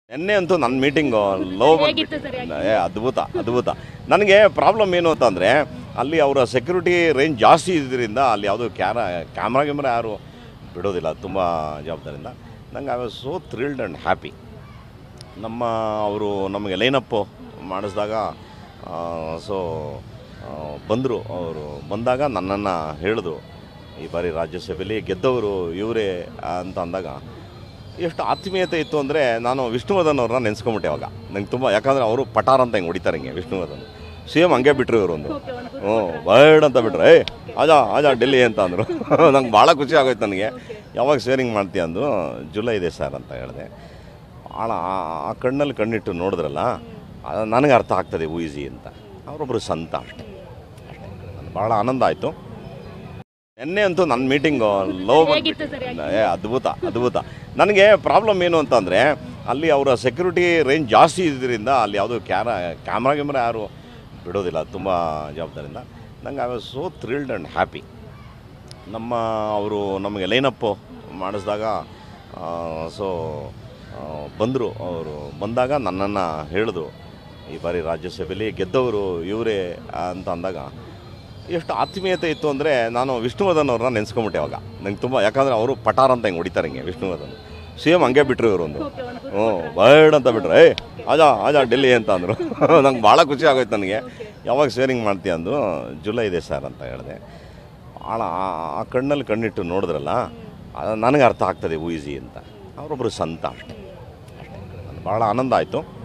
ನಿನ್ನೆ ಅಂತೂ ನನ್ನ ಮೀಟಿಂಗು ಲೋ ಹೇಗಿತ್ತು ಸರ್ ಏ ಅದ್ಭುತ ಅದ್ಭುತ ನನಗೆ ಪ್ರಾಬ್ಲಮ್ ಏನು ಅಂತಂದರೆ ಅಲ್ಲಿ ಅವರ ಸೆಕ್ಯೂರಿಟಿ ರೇಂಜ್ ಜಾಸ್ತಿ ಇದ್ರಿಂದ ಅಲ್ಲಿ ಯಾವುದು ಕ್ಯಾರ ಕ್ಯಾಮ್ರಾ ಗಿಮ್ರಾ ಯಾರು ಬಿಡೋದಿಲ್ಲ ತುಂಬ ಜವಾಬ್ದಾರಿಯಿಂದ ನಂಗೆ I was so thrilled and happy ನಮ್ಮ ಅವರು ನಮಗೆ ಲೈನಪ್ಪು ಮಾಡಿಸಿದಾಗ ಸೊ ಬಂದರು ಅವರು ಬಂದಾಗ ನನ್ನನ್ನು ಹೇಳಿದ್ರು ಈ ಬಾರಿ ರಾಜ್ಯಸಭೆಯಲ್ಲಿ ಗೆದ್ದವರು ಇವರೇ ಅಂತ ಅಂದಾಗ ಎಷ್ಟು ಆತ್ಮೀಯತೆ ಇತ್ತು ಅಂದರೆ ನಾನು ವಿಷ್ಣುವರ್ಧನ್ ಅವ್ರನ್ನ ನೆನೆಸ್ಕೊಂಬಿಟ್ಟೆ ಅವಾಗ ನಂಗೆ ತುಂಬ ಯಾಕಂದರೆ ಅವರು ಪಟಾರ್ ಅಂತ ಹಿಂಗೆ ಹೊಡಿತಾರೆ ಹಿಂಗೆ ವಿಷ್ಣುವರ್ಧನ್ ಸಿ ಎಮ್ ಹಂಗೆ ಬಿಟ್ಟರು ಇವರು ಒಂದು ಹ್ಞೂ ಬರ್ಡ್ ಅಂತ ಬಿಟ್ರು ಏಯ್ ಆಜಾ ಆಜಾ ಡೆಲ್ಲಿ ಅಂತ ಅಂದರು ನಂಗೆ ಭಾಳ ಖುಷಿ ಆಗೋಯ್ತು ನನಗೆ ಯಾವಾಗ ಶೇರಿಂಗ್ ಮಾಡ್ತೀಯ ಅಂದು ಜುಲೈ ಇದೆ ಸರ್ ಅಂತ ಹೇಳಿದೆ ಭಾಳ ಆ- ಆ ಕಣ್ಣಲ್ಲಿ ಕಣ್ಣಿಟ್ಟು ನೋಡಿದ್ರಲ್ಲ ಅದು ನನಗೆ ಅರ್ಥ ಆಗ್ತದೆ ಊಯಿಸಿ ಅಂತ ಅವರೊಬ್ಬರು ಸಂತ ಅಷ್ಟೇ ಅಷ್ಟೇ ನನಗೆ ಭಾಳ ಆನಂದ ಆಯಿತು ನಿನ್ನೆ ಅಂತೂ ನನ್ನ ಮೀಟಿಂಗು ಲೋ ಹೇಗಿತ್ತು ಸರ್ ಏ ಅದ್ಭುತ ಅದ್ಭುತ ನನಗೆ ಪ್ರಾಬ್ಲಮ್ ಏನು ಅಂತಂದರೆ ಅಲ್ಲಿ ಅವರ ಸೆಕ್ಯೂರಿಟಿ ರೇಂಜ್ ಜಾಸ್ತಿ ಇದ್ರಿಂದ ಅಲ್ಲಿ ಯಾವುದು ಕ್ಯಾರ ಕ್ಯಾಮ್ರಾ ಗಿಮ್ರಾ ಯಾರು ಬಿಡೋದಿಲ್ಲ ತುಂಬ ಜವಾಬ್ದಾರಿಯಿಂದ ನಂಗೆ I was so thrilled and happy ನಮ್ಮ ಅವರು ನಮಗೆ ಲೈನಪ್ಪು ಮಾಡಿಸಿದಾಗ ಸೊ ಬಂದರು ಅವರು ಬಂದಾಗ ನನ್ನನ್ನು ಹೇಳಿದ್ರು ಈ ಬಾರಿ ರಾಜ್ಯಸಭೆಯಲ್ಲಿ ಗೆದ್ದವರು ಇವರೇ ಅಂತ ಅಂದಾಗ ಎಷ್ಟು ಆತ್ಮೀಯತೆ ಇತ್ತು ಅಂದರೆ ನಾನು ವಿಷ್ಣುವರ್ಧನ್ ಅವ್ರನ್ನ ನೆನೆಸ್ಕೊಂಬಿಟ್ಟೆ ಅವಾಗ ನಂಗೆ ತುಂಬ ಯಾಕಂದರೆ ಅವರು ಪಟಾರ್ ಅಂತ ಹಿಂಗೆ ಹೊಡಿತಾರೆ ಹಿಂಗೆ ವಿಷ್ಣುವರ್ಧನ್ ಸಿ ಎಮ್ ಹಂಗೆ ಬಿಟ್ಟರು ಇವರು ಒಂದು ಹ್ಞೂ ಬರ್ಡ್ ಅಂತ ಬಿಟ್ರು ಏಯ್ ಆಜಾ ಆಜಾ ಡೆಲ್ಲಿ ಅಂತ ಅಂದರು ನಂಗೆ ಭಾಳ ಖುಷಿ ಆಗೋಯ್ತು ನನಗೆ ಯಾವಾಗ ಶೇರಿಂಗ್ ಮಾಡ್ತೀಯ ಅಂದು ಜುಲೈ ಇದೆ ಸರ್ ಅಂತ ಹೇಳಿದೆ ಭಾಳ ಆ- ಆ ಕಣ್ಣಲ್ಲಿ ಕಣ್ಣಿಟ್ಟು ನೋಡಿದ್ರಲ್ಲ ಅದು ನನಗೆ ಅರ್ಥ ಆಗ್ತದೆ ಊಯಿಸಿ ಅಂತ ಅವರೊಬ್ಬರು ಸಂತ ಅಷ್ಟೇ ಅಷ್ಟೇ ನನಗೆ ಭಾಳ ಆನಂದ ಆಯಿತು